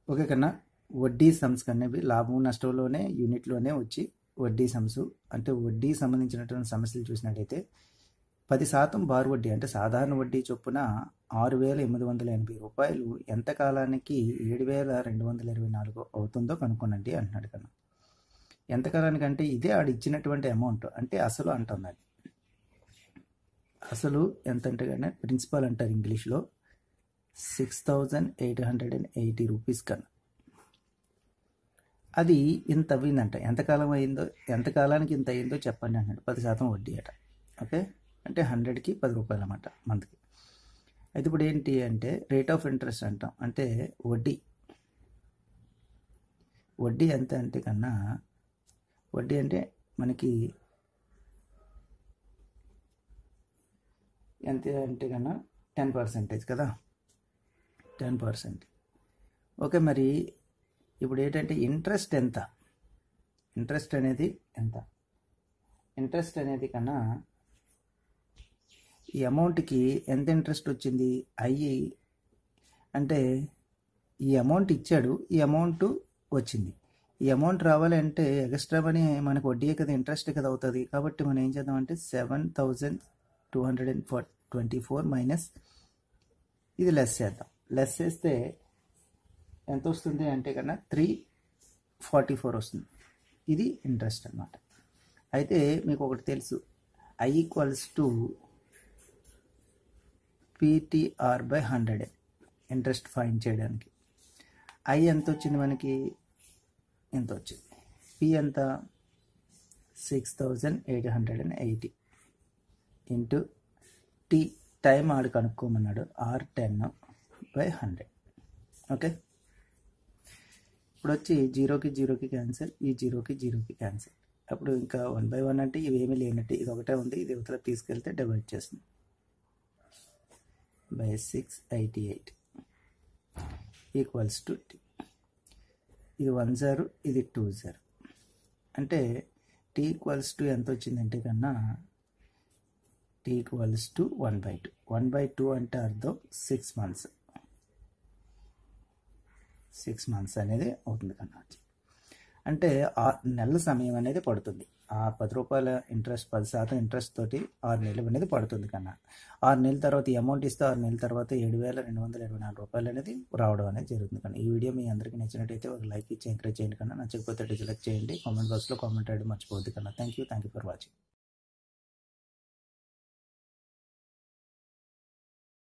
okay కన్నా వడ్డీ sums కనేవి లాభం నష్టంలోనే యూనిట్లోనే వచ్చి వడ్డీ సమ్స్ అంటే వడ్డీ సంబంధించినటువంటి సమస్యలు చూసినట్టయితే పది శాతం బారు వడ్డీ అంటే సాధారణ వడ్డీ చొప్పున ఆరు వేల ఎనిమిది వందల ఎనభై రూపాయలు ఎంత కాలానికి ఏడు వేల రెండు వందల ఇరవై నాలుగు అవుతుందో కనుక్కోనండి అంటున్నాడు కన్నా ఎంత కాలానికి అంటే ఇదే ఆడు ఇచ్చినటువంటి అమౌంట్ అంటే అసలు అంటుంది అది అసలు ఎంత అంటే కానీ ప్రిన్సిపల్ అంటారు ఇంగ్లీష్లో six thousand eight hundred and eighty rupees కన్నా అది ఇంత అవ్విందంట ఎంతకాలం అయిందో ఎంత కాలానికి ఇంత అయిందో చెప్పండి అన్నాడు పది శాతం వడ్డీ అట ఓకే అంటే హండ్రెడ్కి పది రూపాయలు అన్నమాట మంత్కి అయితే ఇప్పుడు ఏంటి అంటే రేట్ ఆఫ్ ఇంట్రెస్ట్ అంటాం అంటే వడ్డీ వడ్డీ ఎంత అంటే కన్నా వడ్డీ అంటే మనకి ఎంత అంటే కన్నా టెన్ పర్సెంటేజ్ కదా టెన్ పర్సెంట్ ఓకే మరి ఇప్పుడు ఏంటంటే ఇంట్రెస్ట్ ఎంత ఇంట్రెస్ట్ అనేది ఎంత ఇంట్రెస్ట్ అనేది కన్నా ఈ అమౌంట్కి ఎంత ఇంట్రెస్ట్ వచ్చింది అయ్యి అంటే ఈ అమౌంట్ ఇచ్చాడు ఈ అమౌంట్ వచ్చింది ఈ అమౌంట్ రావాలంటే ఎక్స్ట్రా మనీ మనకు వడ్డీ కదా ఇంట్రెస్ట్ కదా అవుతుంది కాబట్టి మనం ఏం చేద్దామంటే seven thousand two hundred and four twenty four minus ఇది లెస్ చేద్దాం లెస్ చేస్తే ఎంత వస్తుంది అంటే కన్నా త్రీ ఫార్టీ ఫోర్ వస్తుంది ఇది ఇంట్రెస్ట్ అనమాట అయితే మీకు ఒకటి తెలుసు I equals to PTR by hundred interest find చేయడానికి ఐ ఎంత వచ్చింది మనకి ఎంత వచ్చింది పి ఎంత six thousand eight hundred and eighty into T time ఆడు కనుక్కోమన్నాడు R ten by hundred okay ఇప్పుడు వచ్చి జీరోకి జీరోకి క్యాన్సిల్ ఈ జీరోకి జీరోకి క్యాన్సిల్ అప్పుడు ఇంకా వన్ బై వన్ అంటే ఇవేమీ లేనట్టు ఇది ఒకటే ఉంది ఇది ఇవతల తీసుకెళ్తే డివైడ్ చేస్తుంది by six eighty eight equals to T ఇది వన్ జీరో ఇది టూ జీరో అంటే టీ ఈక్వల్స్ టు ఎంత వచ్చిందంటే కన్నా T equals to one by two one by two అంటే అర్థం సిక్స్ మంత్స్ సిక్స్ మంత్స్ అనేది అవుతుంది కన్నా అంటే ఆరు నెలల సమయం అనేది పడుతుంది ఆ పది రూపాయల ఇంట్రెస్ట్ పది శాతం ఇంట్రెస్ట్ తోటి ఆరు నెలలు అనేది పడుతుంది కన్నా ఆరు నెలల తర్వాత ఈ అమౌంట్ ఇస్తే ఆరు నెలల తర్వాత ఏడు వేల రెండు వందల ఇరవై నాలుగు రూపాయలు అనేది రావడం అనేది జరుగుతుంది కన్నా ఈ వీడియో మీ అందరికీ నచ్చినట్టయితే ఒక లైక్ ఇచ్చి ఎంకరేజ్ చేయండి కన్నా నచ్చకపోతే డిస్లైక్ చేయండి కామెంట్ బాక్స్లో కామెంట్ చేయడం మర్చిపోవద్దు కన్నా thank you thank you for watching